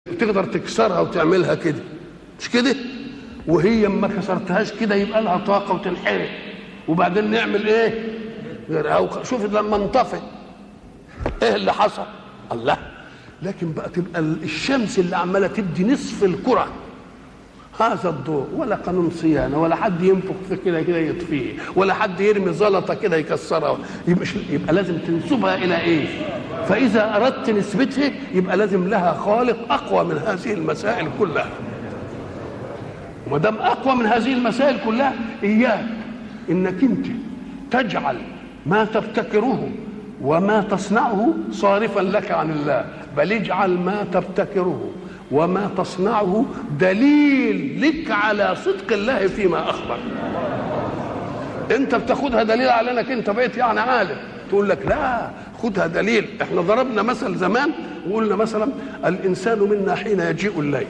تقدر تكسرها وتعملها كده مش كده وهي ما كسرتهاش كده يبقى لها طاقه وتنحرق وبعدين نعمل ايه غيرها شوف لما انطفي ايه اللي حصل الله لكن بقى تبقى الشمس اللي عماله تدي نصف الكره هذا الضوء ولا قانون صيانه ولا حد ينفخ في كده كده يطفيه ولا حد يرمي زلطه كده يكسرها يبقى, يبقى لازم تنسبها الى ايه فاذا اردت نسبتها يبقى لازم لها خالق اقوى من هذه المسائل كلها وما دام اقوى من هذه المسائل كلها اياك انك انت تجعل ما تبتكره وما تصنعه صارفا لك عن الله بل اجعل ما تبتكره وما تصنعه دليل لك على صدق الله فيما اخبر انت بتاخدها دليل على انك انت بقيت يعني عالم تقول لك لا خدها دليل احنا ضربنا مثل زمان وقلنا مثلا الانسان منا حين يجيء الليل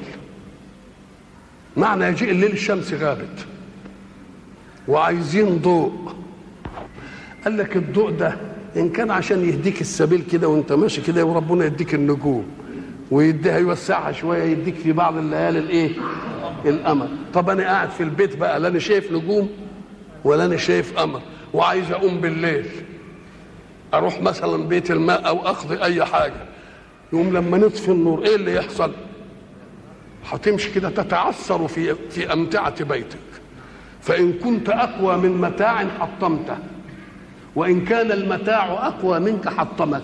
معنى يجيء الليل الشمس غابت وعايزين ضوء قال لك الضوء ده ان كان عشان يهديك السبيل كده وانت ماشي كده وربنا يديك النجوم ويديها يوسعها شويه يديك في بعض الليالي الايه القمر طب انا قاعد في البيت بقى لا انا شايف نجوم ولا انا شايف قمر وعايز اقوم بالليل اروح مثلا بيت الماء او اقضي اي حاجه يقوم لما نطفي النور ايه اللي يحصل هتمشي كده تتعثر في في امتعه بيتك فان كنت اقوى من متاع حطمته وان كان المتاع اقوى منك حطمك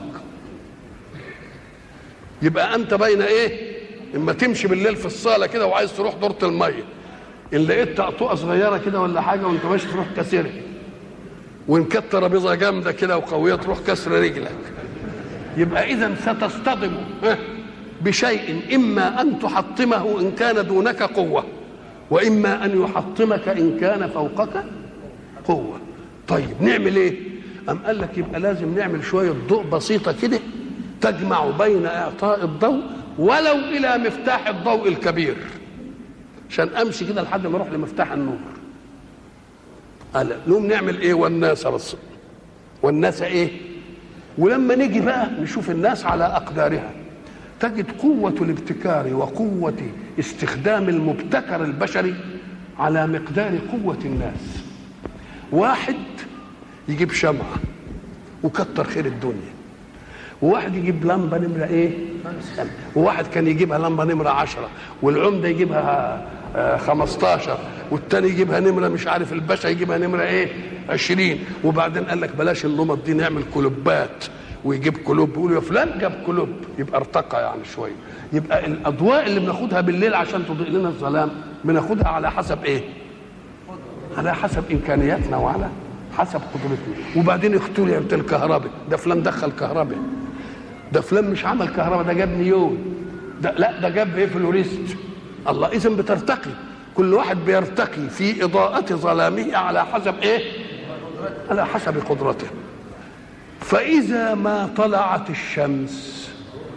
يبقى انت بين ايه اما تمشي بالليل في الصاله كده وعايز تروح دورة الميه ان لقيت طقطقه صغيره كده ولا حاجه وانت ماشي تروح كسرها وان كانت ترابيزه جامده كده وقويه تروح كسر رجلك يبقى اذا ستصطدم بشيء اما ان تحطمه ان كان دونك قوه واما ان يحطمك ان كان فوقك قوه طيب نعمل ايه ام قال لك يبقى لازم نعمل شويه ضوء بسيطه كده تجمع بين اعطاء الضوء ولو الى مفتاح الضوء الكبير عشان امشي كده لحد ما اروح لمفتاح النور قال نقوم نعمل ايه والناس بس والناس ايه ولما نيجي بقى نشوف الناس على اقدارها تجد قوة الابتكار وقوة استخدام المبتكر البشري على مقدار قوة الناس واحد يجيب شمعة وكتر خير الدنيا وواحد يجيب لمبة نمرة ايه وواحد كان يجيبها لمبة نمرة عشرة والعمدة يجيبها آه خمستاشر والتاني يجيبها نمرة مش عارف الباشا يجيبها نمرة ايه عشرين وبعدين قال لك بلاش النمط دي نعمل كلوبات ويجيب كلوب يقول يا فلان جاب كلوب يبقى ارتقى يعني شويه يبقى الاضواء اللي بناخدها بالليل عشان تضيء لنا الظلام بناخدها على حسب ايه على حسب امكانياتنا وعلى حسب قدرتنا وبعدين اختلفت الكهرباء ده فلان دخل كهرباء ده فلان مش عمل كهرباء ده جاب نيون ده لا ده جاب ايه فلوريست الله اذا بترتقي كل واحد بيرتقي في اضاءة ظلامه على حسب ايه على حسب قدرته فإذا ما طلعت الشمس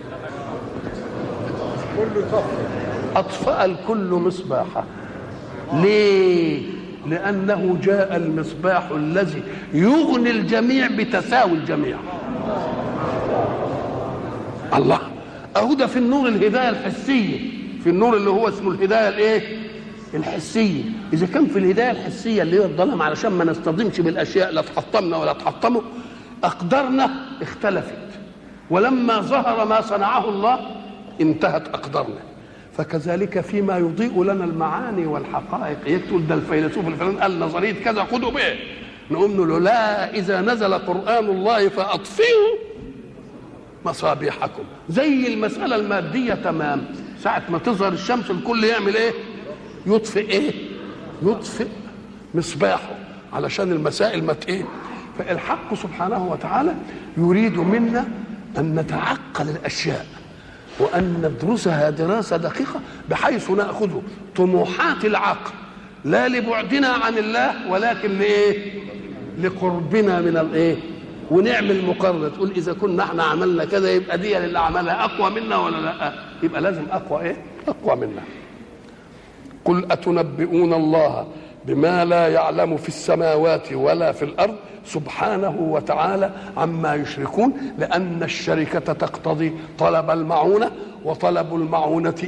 أطفأ الكل مصباحه ليه؟ لأنه جاء المصباح الذي يغني الجميع بتساوي الجميع الله أهو ده في النور الهداية الحسية في النور اللي هو اسمه الهداية الإيه؟ الحسية إذا كان في الهداية الحسية اللي هي الظلام علشان ما نصطدمش بالأشياء لا تحطمنا ولا تحطمه أقدارنا اختلفت ولما ظهر ما صنعه الله انتهت أقدارنا فكذلك فيما يضيء لنا المعاني والحقائق يقول ده الفيلسوف الفلان قال نظرية كذا خذوا به نقوم له لا إذا نزل قرآن الله فأطفئوا مصابيحكم زي المسألة المادية تمام ساعة ما تظهر الشمس الكل يعمل ايه يطفئ ايه يطفئ مصباحه علشان المسائل ما ايه فالحق سبحانه وتعالى يريد منا ان نتعقل الاشياء وان ندرسها دراسه دقيقه بحيث ناخذ طموحات العقل لا لبعدنا عن الله ولكن لايه لقربنا من الايه ونعمل مقارنه تقول اذا كنا احنا عملنا كذا يبقى دي اللي عملها اقوى منا ولا لا يبقى لازم اقوى ايه اقوى منا قل اتنبئون الله بما لا يعلم في السماوات ولا في الارض سبحانه وتعالى عما يشركون لان الشركه تقتضي طلب المعونه وطلب المعونة